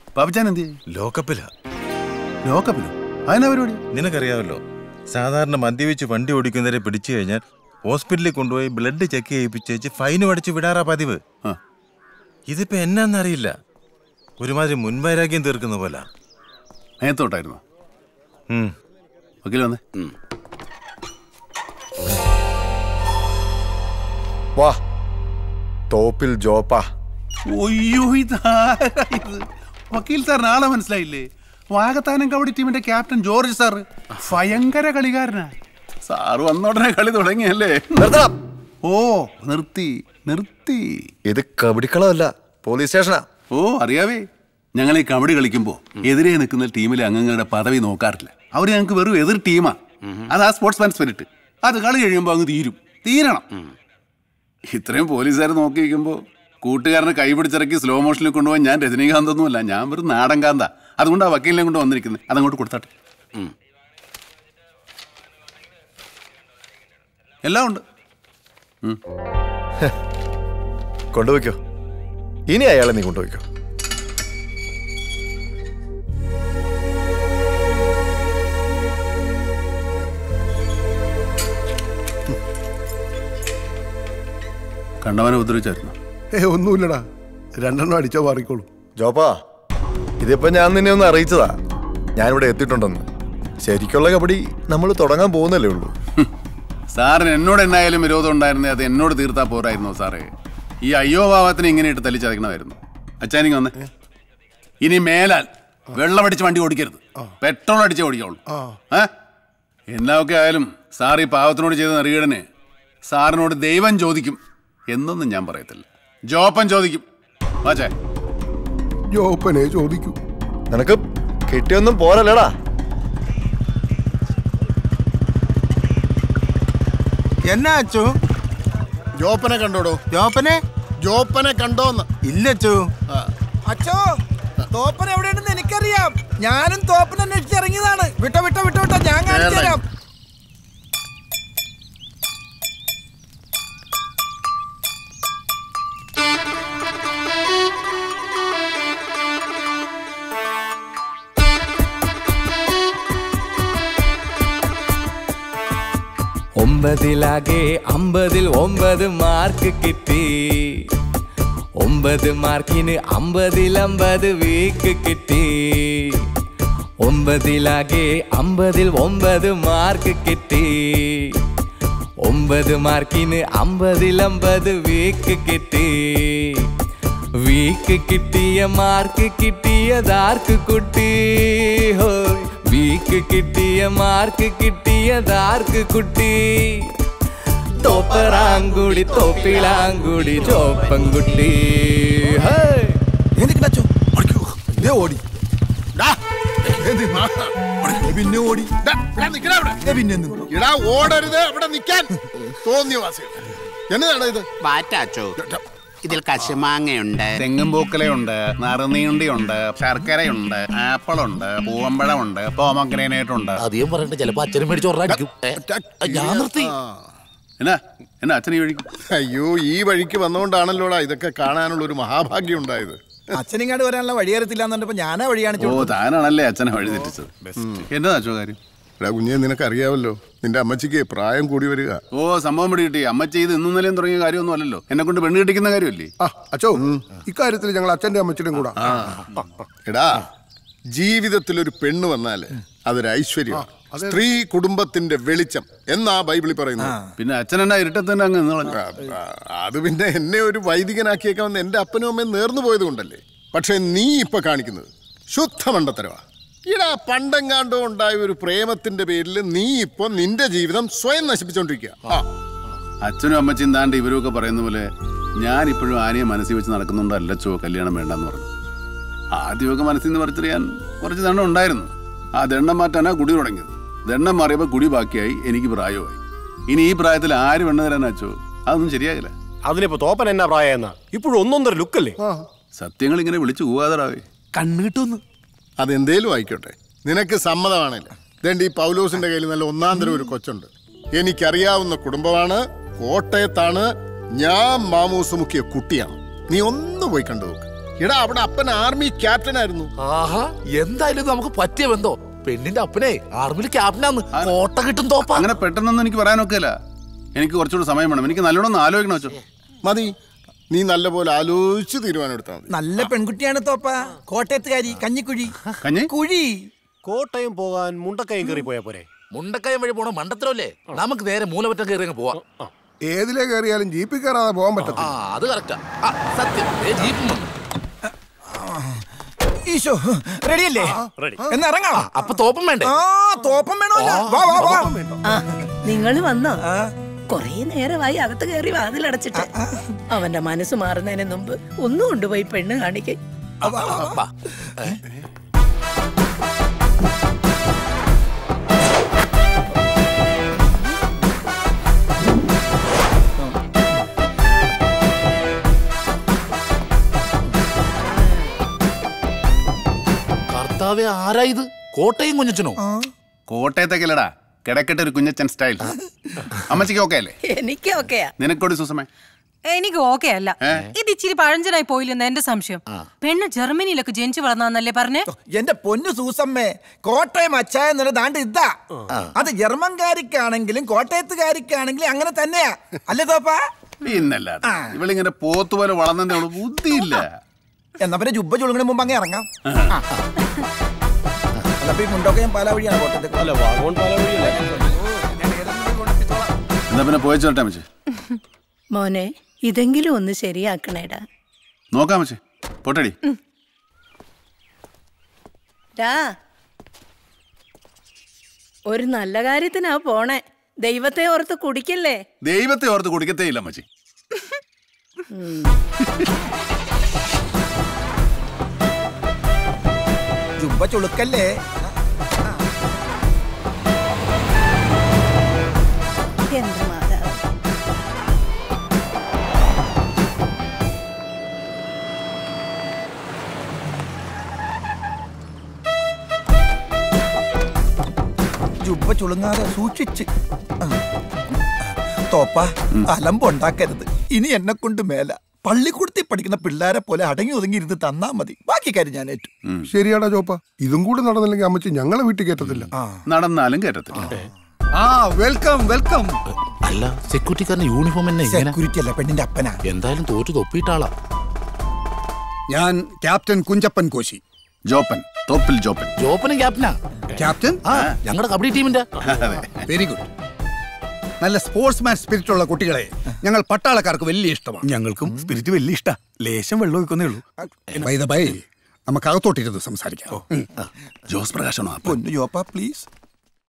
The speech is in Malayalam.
പാപ്പച്ചാൻ എന്ത് ചെയ്യും ലോക്കപ്പിലാ ലോക്കപ്പിലോ അതിനാ പരിപാടി നിനക്കറിയാമല്ലോ സാധാരണ മദ്യപിച്ച് വണ്ടി ഓടിക്കുന്നവരെ പിടിച്ചു കഴിഞ്ഞാൽ ഹോസ്പിറ്റലിൽ കൊണ്ടുപോയി ബ്ലഡ് ചെക്ക് ചെയ്യിപ്പിച്ചേച്ച് ഫൈൻ അടിച്ച് വിടാറാ പതിവ് ആ ഇതിപ്പോ എന്നാന്നറിയില്ല ഒരുമാതിരി മുൻവൈരാഗ്യം തീർക്കുന്ന പോലെ നേരത്തോട്ടായിരുന്നു വക്കീൽ വന്നേ വാ തോപ്പിൽ ജോപ്പാ ഒയ്യോ ഇതാരാ ഇത് വക്കീൽ സാറിന് ആളെ മനസ്സിലായില്ലേ വാഗത്താനം കബഡി ടീമിന്റെ ക്യാപ്റ്റൻ ജോർജ് സാർ ഭയങ്കര കളിക്കാരനാ സാറ് വന്ന ഉടനെ കളി തുടങ്ങിയല്ലേ നിർത്തണം ഓ നിർത്തി നിർത്തി ഇത് കബഡിക്കളമല്ല പോലീസ് സ്റ്റേഷനാ ഓ അറിയാവേ ഞങ്ങൾ ഈ കബഡി കളിക്കുമ്പോൾ എതിരെ നിൽക്കുന്ന ടീമിലെ അംഗങ്ങളുടെ പദവി നോക്കാറില്ല അവർ ഞങ്ങൾക്ക് വെറും എതിർ ടീമാ അത് ആ സ്പോർട്സ്മാൻ സ്പിരിറ്റ് അത് കളി കഴിയുമ്പോൾ അങ്ങ് തീരും തീരണം ഇത്രയും പോലീസുകാർ നോക്കി നിൽക്കുമ്പോൾ കൂട്ടുകാരനെ കൈ പിടിച്ചിറക്കി സ്ലോ മോഷനിൽ കൊണ്ടുപോകാൻ ഞാൻ രജനീകാന്തൊന്നുമല്ല ഞാൻ വെറും നാടൻ കാന്ത അതുകൊണ്ട് ആ വക്കീലിനെ കൊണ്ട് വന്നിരിക്കുന്നത് അതങ്ങോട്ട് കൊടുത്താട്ടെ എല്ലാം ഉണ്ട് കൊണ്ടുപോയിക്കോ ഇനി അയാളെ നീ കൊണ്ടുപോയിക്കോ കണ്ടവനെ ഉപദ്രവിച്ചായിരുന്നു ഏ ഒന്നുമില്ലടാ രണ്ടെണ്ണം അടിച്ചാ മാറിക്കോളൂ ജോപ്പാ ഇതിപ്പോ ഞാൻ നിന്നെ ഒന്ന് അറിയിച്ചതാ ഞാനിവിടെ എത്തിയിട്ടുണ്ടെന്ന് ശരിക്കുള്ള കബഡി നമ്മൾ തുടങ്ങാൻ പോകുന്നല്ലേ ഉള്ളൂ സാറിന് എന്നോട് എന്നായാലും വിരോധം ഉണ്ടായിരുന്നേ അത് എന്നോട് തീർത്താ പോരായിരുന്നോ സാറേ ഈ അയ്യോ ഭാവത്തിന് ഇങ്ങനെ ഇട്ട് തല്ലിച്ചതക്കണമായിരുന്നു അച്ചാനിങ് വന്നേ ഇനി മേലാൽ വെള്ളമടിച്ച് വണ്ടി ഓടിക്കരുത് പെട്രോൾ അടിച്ചേ ഓടിക്കുള്ളൂ ഏ എന്നൊക്കെ ആയാലും സാർ ഈ പാവത്തിനോട് ചെയ്ത നെറികേടനെ സാറിനോട് ദൈവം ചോദിക്കും എന്നൊന്നും ഞാൻ പറയത്തില്ല ജോപ്പൻ ചോദിക്കും വാച്ചേ ജോപ്പനെ ചോദിക്കൂ നിനക്ക് കിട്ടിയൊന്നും പോരല്ലേടാ എന്നാ അച്ചു ജോപ്പനെ കണ്ടോടോ ജോപ്പനെ ജോപ്പനെ കണ്ടോന്ന് ഇല്ല അച്ചു അച്ചോ തോപ്പൻ എവിടെയുണ്ടെന്ന് എനിക്കറിയാം ഞാനും തോപ്പൻ അന്വേഷിച്ച് ഇറങ്ങിയതാണ് വിട്ടോ വിട്ടോ വിട്ടോ വിട്ടോ ഞാൻ കാണിച്ചു തരാം ഒമ്പതിലാകെ അമ്പതിൽ ഒമ്പത് മാർക്ക് കിട്ടി ഒമ്പത് മാർക്കിന് അമ്പതിൽ അമ്പത് വീക്ക് കിട്ടി ഒമ്പതിലാകെ അമ്പതിൽ ഒമ്പത് മാർക്ക് കിട്ടി ഒമ്പത് മാർക്കിന് അമ്പതിൽ അമ്പത് വീക്ക് കിട്ടി വീക്ക് കിട്ടിയ മാർക്ക് കിട്ടിയതാർക്ക് കുട്ടി ഹോയ് വീക്ക് കിട്ടിയ മാർക്ക് കിട്ടിയതാർക്ക് കുട്ടി തോപ്പറാങ്കുടി തോപ്പിളാങ്കുടി ചോപ്പൻകുട്ടി ഹേയ് എന്തിനാ അച്ചു ദേ ഓടി ഡാ, എന്തിനാ? ദേ പിന്നെ ഓടി ഡാ, ഇവിടെ നിക്കടാ ഇവിടെ. ദേ പിന്നെ നിന്ന്. എടാ ഓടരുത് ഇവിടെ നിക്കാൻ തോന്നിയ വാസി എന്നതാണ് ഇത് വാറ്റാച്ചോ ഇതിൽ കശുമാങ്ങയുണ്ട് തെങ്ങും പൂക്കലയുണ്ട് നറുനീണ്ടിയുണ്ട് ശർക്കരയുണ്ട് ആപ്പിളുണ്ട് പൂവമ്പഴമുണ്ട് പോമഗ്രനേറ്റ് ഉണ്ട് അധികം പറയണ്ട ചിലപ്പോ അച്ഛനും മേടിച്ച് ഉറടിക്കും ഞാൻ നിർത്തി എന്നാ എന്നാ അച്ഛനെ വഴിക്കും അയ്യോ ഈ വഴിക്ക് വന്നുകൊണ്ടാണല്ലോടാ ഇതൊക്കെ കാണാനുള്ള ഒരു മഹാഭാഗ്യം ഉണ്ടായത് അച്ഛനിങ്ങാട് വരാനുള്ള വഴിയറിയത്തില്ല എന്നുണ്ടപ്പോ ഞാനാ വഴി ഓ കാണിച്ചു താനാണല്ലേ അച്ഛനെ വഴി തെറ്റിച്ചത് എന്നതാ അച്ഛോ കാര്യം എടാ കുഞ്ഞെ നിനക്ക് അറിയാവല്ലോ നിന്റെ അമ്മച്ചിക്ക് പ്രായം കൂടി വരിക ഓ സംഭവം പിടി കിട്ടി അമ്മച്ചി ഇത് ഇന്നും നിലയും തുടങ്ങിയ കാര്യമൊന്നും അല്ലല്ലോ എന്നെ കൊണ്ട് പെണ്ണ് കെട്ടിക്കുന്ന കാര്യമല്ലേ ആ അച്ചോ ഇക്കാര്യത്തിൽ ഞങ്ങൾ അച്ഛന്റെ അമ്മച്ചിയുടെയും കൂടാ എടാ ജീവിതത്തിൽ ഒരു പെണ്ണ് വന്നാല് അതൊരു ഐശ്വര്യം സ്ത്രീ കുടുംബത്തിന്റെ വെളിച്ചം എന്നാ ബൈബിളിൽ പറയുന്നത് പിന്നെ അച്ഛൻ എന്നാ ഇരുട്ടത്ത് തന്നെ അങ്ങ് നിന്ന് കളഞ്ഞു. ആ, ആ, അത് പിന്നെ എന്നെ ഒരു വൈദികനാക്കിയേക്കാൻ വന്ന് എന്റെ അപ്പനും അമ്മയും നേർന്നു പോയത് കൊണ്ടല്ലേ പക്ഷെ നീ ഇപ്പൊ കാണിക്കുന്നത് ശുദ്ധ മണ്ടത്തരവാ ഇടാ പണ്ടെങ്ങാണ്ടോ ഉണ്ടായ ഒരു പ്രേമത്തിന്റെ പേരിൽ നീ ഇപ്പൊ നിന്റെ ജീവിതം സ്വയം നശിപ്പിച്ചോണ്ടിരിക്കുക ആ അച്ഛനും അമ്മച്ചിയും താണ്ട് ഇവരൊക്കെ പറയുന്ന പോലെ ഞാൻ ഇപ്പോഴും ആനയെ മനസ്സിൽ വെച്ച് നടക്കുന്നുണ്ടോ അല്ലച്ചോ കല്യാണം വേണ്ടെന്ന് പറഞ്ഞു ആദ്യമൊക്കെ മനസ്സിൽ നിന്ന് പറിച്ചറിയാൻ കുറച്ച് ദണ്ണം ഉണ്ടായിരുന്നു ആ ദണ്ണം മാറ്റാനാ കുടി തുടങ്ങിയത് ദണ്ണം മാറിയപ്പോൾ കുടി ബാക്കിയായി എനിക്ക് പ്രായമായി ഇനി ഈ പ്രായത്തിൽ ആര് പെണ്ണ് തരാൻ അച്ചോ അതൊന്നും ശരിയാകില്ല അതിനിപ്പോ തോപ്പൻ എന്നാ പ്രായം എന്നാ ഇപ്പോഴും ഒന്നൊന്നര ലുക്കല്ലേ സത്യങ്ങൾ ഇങ്ങനെ വിളിച്ചു പോകാതാവേ കണ്ണുകിട്ടൊന്ന് അതെന്തേലും ആയിക്കോട്ടെ നിനക്ക് സമ്മതമാണല്ലോ ഇതേണ്ട ഈ പൗലോസിന്റെ കയ്യിൽ നല്ല ഒന്നാം തരം ഒരു കൊച്ചുണ്ട് എനിക്കറിയാവുന്ന കുടുംബമാണ് കോട്ടയത്താണ് ഞാൻ മാമൂസ് മുക്കിയ കുട്ടിയാണ് നീ ഒന്ന് പോയി കണ്ടു നോക്ക് എടാ അവിടെ അപ്പൻ ആർമി ക്യാപ്റ്റൻ ആയിരുന്നു ആഹാ എന്തായാലും ഇത് നമുക്ക് പറ്റിയ ബന്ധോ പെണ്ണിന്റെ അപ്പനെ ആർമിയിൽ ക്യാപ്റ്റനാന്ന് കോട്ട കിട്ടും തോപ്പ അങ്ങനെ പെട്ടെന്നൊന്നും എനിക്ക് പറയാനൊക്കെയില്ല എനിക്ക് കുറച്ചുകൂടി സമയം വേണം എനിക്ക് നല്ലോണം ഒന്ന് ആലോചിക്കണം വെച്ചോ മതി നീ നല്ലപോലെ ആലോചിച്ച് തീരുമാനം എടുത്താൽ മതി നല്ല പെൺകുട്ടിയാണ് തോപ്പ കോട്ടയത്തുകാരി കഞ്ഞിക്കുഴി കഞ്ഞി കുഴി കോട്ടയം പോകാൻ മുണ്ടക്കയം കയറി പോയാ പോരെ മുണ്ടക്കയം വഴി പോണ മണ്ടത്തരല്ലേ നമുക്ക് നേരെ മൂലമറ്റം കയറി അങ്ങ് പോവാം ഏതിലെ കയറിയാലും ജീപ്പിൽ കയറാതെ പോകാൻ ആ പറ്റത്തില്ല അത് കറക്റ്റാ ആ, സത്യം ദേ ജീപ്പും വന്നു ഈശോ റെഡിയല്ലേ റെഡി എന്നാ ഇറങ്ങാം അപ്പൊ തോപ്പം വേണ്ടേ ആ തോപ്പം വേണോ വാ വാ വാ ആ നിങ്ങൾ വന്നോ ആ, കൊറേ നേരമായി അകത്ത് കയറി വാതിലടച്ചിട്ട് അവന്റെ മനസ്സ് മാറുന്നതിന് മുമ്പ് ഒന്നും കൊണ്ടുപോയി പെണ്ണ് കാണിക്കേ വാ. ഏ? കർത്താവെ ആരാ ഇത് കോട്ടയം കുഞ്ഞച്ചനോ കോട്ടയത്തേക്കല്ലടാ കിടക്കട്ടെ ഒരു കുഞ്ഞച്ചൻ സ്റ്റൈൽ അമ്മച്ചിക്ക് ഓക്കെ അല്ലേ എനിക്ക് ഓക്കെയാ നിനക്കോടി സുസമേ എനിക്ക് ഓക്കെ അല്ല ഇത് ഇച്ചിരി പഴഞ്ചനായി പോയില്ലെന്ന് എന്റെ സംശയം പെണ്ണ് ജർമ്മനിയിലൊക്കെ ജനിച്ചു വളർന്നല്ലേ പറഞ്ഞേ എന്റെ പൊന്നു സൂസമ്മേ കോട്ടയം അച്ചായ എന്നുള്ള ദാണ്ട് ഇതാ അത് ജർമ്മൻകാരിക്കാണെങ്കിലും കോട്ടയത്തുകാരിക്കാണെങ്കിലും അങ്ങനെ തന്നെയാ അല്ലേ തോപ്പാ പിന്നല്ലാതെ ഇവളിങ്ങനെ പോത്തുപോലെ വളർന്നതേ ഉള്ളൂ ബുദ്ധിയില്ല എന്നാ പിന്നെ ജുബ്ബ ചുളുങ്ങിന് മുമ്പ് അങ്ങ് ഇറങ്ങാം അല്ലപ്പോ ഈ മുണ്ടൊക്കെ ഞാൻ പാലാ വഴിയാണ് കോട്ടയത്തേക്ക് അല്ല വാഗോൺ പാല വഴിയല്ലേ എന്നാ പിന്നെ പോയച്ചോട്ടെ അമ്മച്ചി മോനെ ഇതെങ്കിലും ഒന്ന് ശരിയാക്കണേടാ നോക്കാം അമ്മച്ചി പൊട്ടടി ഡാ ഒരു നല്ല കാര്യത്തിനാ പോണേ ദൈവത്തെ ഓർത്ത് കുടിക്കല്ലേ ദൈവത്തെ ഓർത്ത് കുടിക്കത്തേ ഇല്ല അമ്മച്ചി ജുബ്ബ ചുളുക്കല്ലേ എന്റെ മാതാവ് ജുബ്ബ ചുളുങ്ങാതെ സൂക്ഷിച്ച് ആ. തോപ്പ അലമ്പുണ്ടാക്കരുത് ഇനി എന്നെ കൊണ്ട് മേല പള്ളിക്കൂടത്തിൽ പഠിക്കുന്ന പിള്ളേരെ പോലെ അടങ്ങി ഒതുങ്ങി ഇരുന്ന് തന്നാ മതി ബാക്കി കാര്യം ഞാൻ ഏറ്റു ശരിയാടാ ചോപ്പ ഇതും കൂടെ നടന്നില്ലെങ്കിൽ അമ്മച്ചി ഞങ്ങളെ വീട്ടിൽ കയറ്റത്തില്ല നടന്നാലും കേട്ടത്തില്ല ആ വെൽക്കം വെൽക്കം അല്ല സെക്യൂരിറ്റിക്കാരന്റെ യൂണിഫോം എന്നെ ഇങ്ങനെ സെക്യൂരിറ്റി അല്ല പെണ്ണിന്റെ അപ്പനാ എന്തായാലും തോറ്റു തൊപ്പിയിട്ടാളാ ഞാൻ ക്യാപ്റ്റൻ കുഞ്ചപ്പൻ കോശി ജോപ്പൻ തോപ്പിൽ ജോപ്പൻ ജോപ്പനും ക്യാപ്റ്റനാ ക്യാപ്റ്റൻ ആ ഞങ്ങളുടെ കബഡി ടീമിന്റെ വെരി ഗുഡ് നല്ല സ്പോർട്സ്മാൻ സ്പിരിറ്റ് ഉള്ള കുട്ടികളെ ഞങ്ങൾ പട്ടാളക്കാർക്ക് വലിയ ഇഷ്ടമാണ് ഞങ്ങൾക്കും സ്പിരിറ്റ് വലിയ ഇഷ്ട ലേശം വെള്ളം ഒഴിക്കുന്നേ ഉള്ളൂ ബൈ ദ ബൈ നമുക്ക് അകത്തോട്ടിരുന്ന് സംസാരിക്കാം ജോസ് പ്രകാശനോ പൊന്നു ജോപ്പ പ്ലീസ്